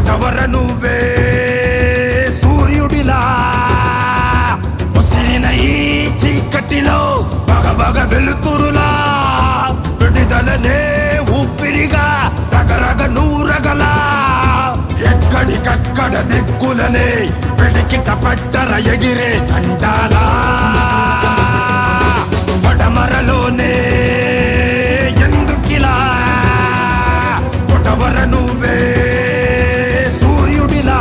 పుటవర నువ్వే సూర్యుడిలా ముసిరిన ఈ చీకటిలో బగ బగ వెలుతురులా విడుదలనే ఊపిరిగా రగరగ నూరగలా ఎక్కడికక్కడ దిక్కులనే పిడికిట పట్టర ఎగిరే చండాలా పడమరలోనే ఎందుకిలా పుటవర నువ్వే సూర్యుడిలా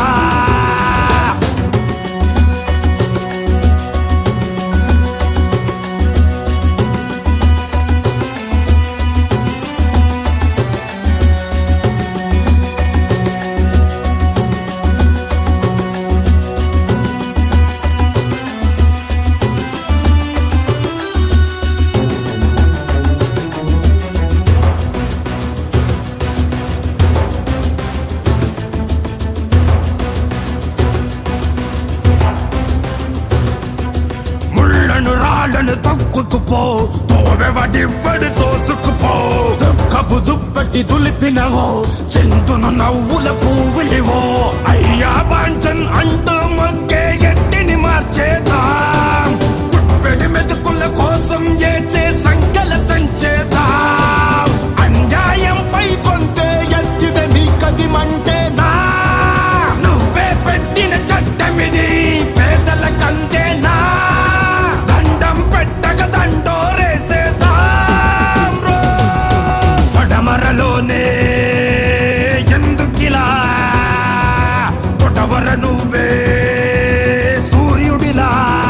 ముళ్ళను రాళ్ళను తొక్కుకుపో తోవెవడివ్వడు తోసుకుపో దుఃఖపు దుప్పటి దులిపినవో చింతును నవ్వుల పువ్వులివో అయ్యా బాంచన్ అంటూ మొక్కే ఎట్టిని మార్చేద్దాం కుప్పెడి మెతుకుల కోసం ఏడ్చే సంఖ్యల తంచేద్దాం అన్యాయంపై కొంతే ఎత్తిద నీకది మంటేనా నువ్వే పెట్టిన చట్టమిది పేదల కందేనా దండం పెట్టక దండోరేసేదాం రో. పడమరలోనే ఎందుకిలా పుటవర నువ్వే సూర్యుడిలా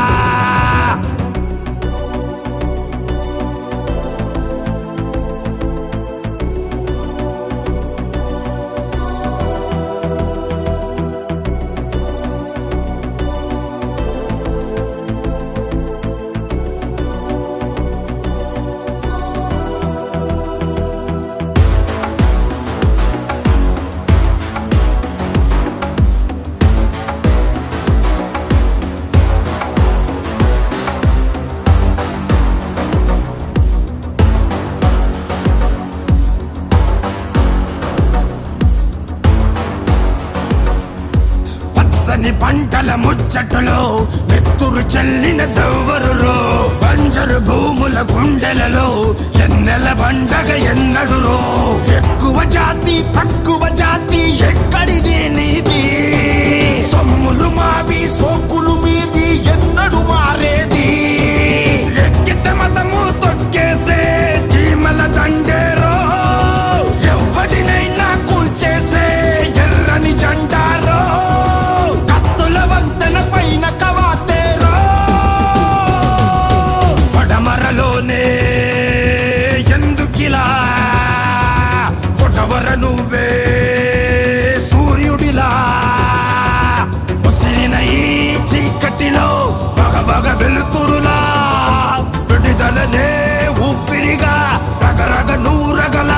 పచ్చని పంటల ముచ్చటలో నెత్తురు చెల్లిన దవ్వరులో బంజరు భూముల గుండెలలో ఎన్నెల పండగ ఎన్నడురో ఎక్కువ జాతి తక్కువ జాతి ఎక్కడిది నీది సొమ్ములు మావి సోకులు మీవి ఎన్నడు మారేది ఎక్కిత మతము తొక్కేసే చీమల దండేరో ఎవడినైనా కూల్చేసే ఎర్రని జెండారో కత్తుల వంతెన పైన కవాతేరో పడమరలోనే ఎందుకిలా పుటవర నువ్వే సూర్యుడిలా ముసిరిన ఈ చీకటిలో బగ బగ వెలుతురులా విడుదలనే ఊపిరిగా రగరగ నూరగలా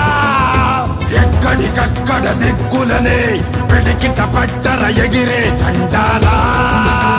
ఎక్కడికక్కడ దిక్కులనే పిడికిట పట్టర ఎగిరే చండాలా